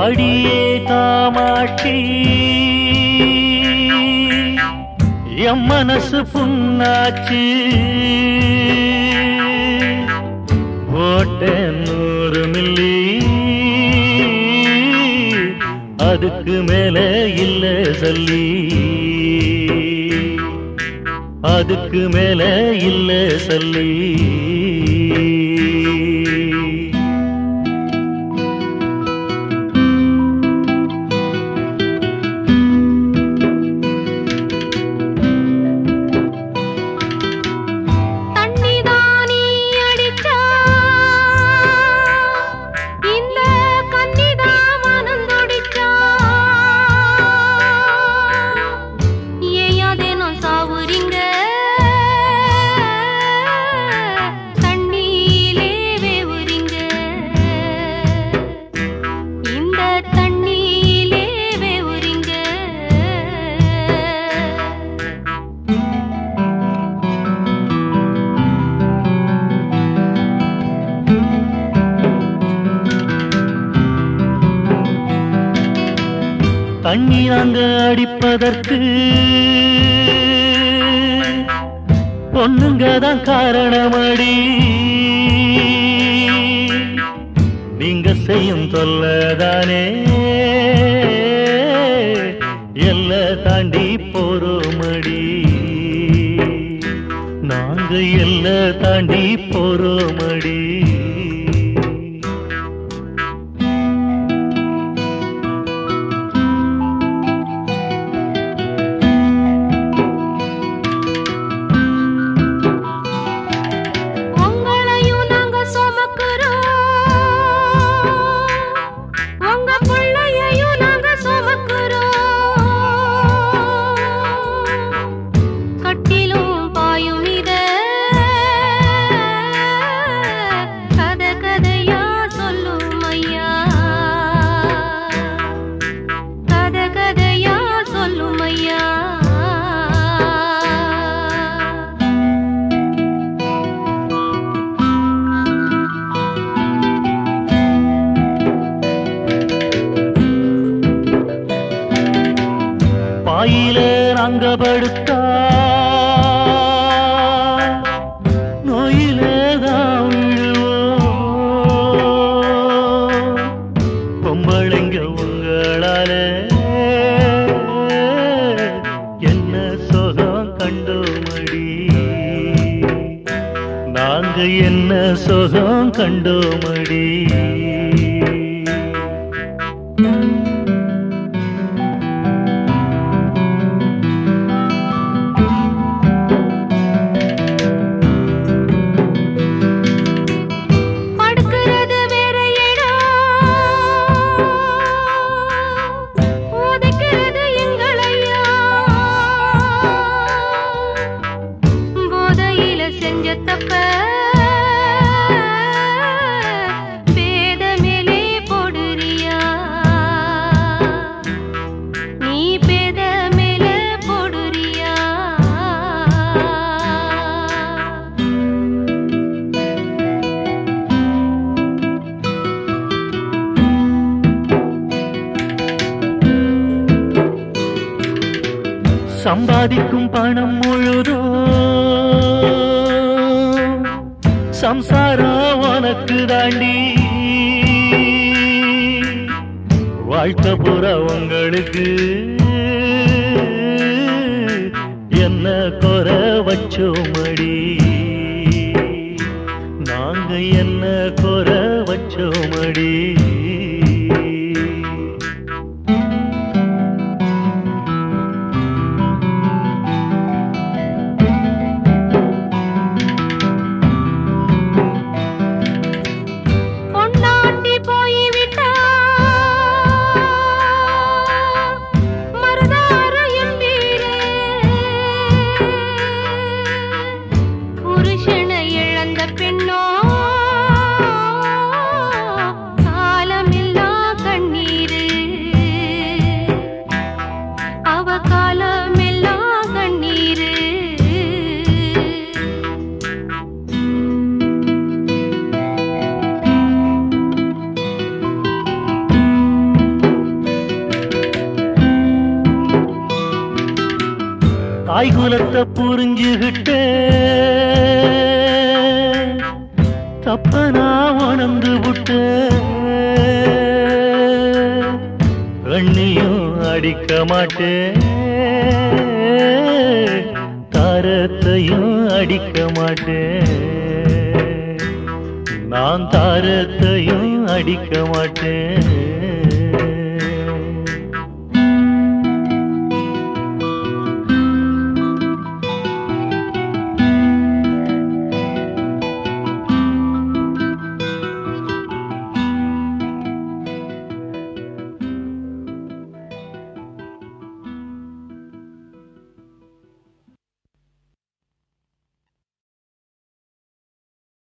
அடியே காமாட்சி எம் மனசு புண்ணாச்சு ஓட்டேன் நூறு மில்லி அதுக்கு மேல இல்ல சொல்லி அதுக்கு மேல இல்ல சொல்லி தண்ணிதானி அடிச்சா இந்த கன்னிதா மனம் துடிச்சா ஏயாதேனோ சாவுறீங்க தண்ணியிலே வேவுறீங்க இந்த தண்ணியிலே வேவுறீங்க தண்ணி அங்க அடிப்பதற்கு பொண்ணுங்க தான் காரணமடி நீங்க செய்யும் தொல்லதானே எல்ல தாண்டி போறோமடி நாங்க எல்ல தாண்டி போறோமடி உங்களையும் நாங்க சுமக்குறோம் உங்க பிள்ளையையும் நாங்க சுமக்குறோம் கட்டிலும் பாயும் இத கதை கதையா சொல்லும் ஐயா கதை கதையா சொல்லும் ஐயா பாயில நாங்க படுத்தா நோயிலே தான் விழுவோம் பொம்பளைங்க உங்களால என்ன சுகம் கண்டோமடி நாங்க என்ன சுகம் கண்டோமடி படுக்கிறது வேற இடம் உதைக்கிறது எங்களையா போதையில செஞ்ச தப்ப பேத மேலே போடுறியா நீ பேத மேலே போடுறியா சம்பாதிக்கும் பணம் முழுதோ சம்சாரம் உனக்கு தாண்டி வாழ்க்கை புற உங்களுக்கு என்ன குறை வச்சோமடி நாங்க என்ன குறை வச்சோமடி பொண்டாட்டி போய்விட்டா மருதார என்பீரே புருஷனை இழந்த பெண்ணோ தாய் குலத்தை புரிஞ்சுகிட்ட தப்ப நான் உணர்ந்து விட்ட கண்ணியும் அடிக்க மாட்டேன் தாரத்தையும் அடிக்க மாட்டேன் நான் தாரத்தையும் அடிக்க மாட்டேன்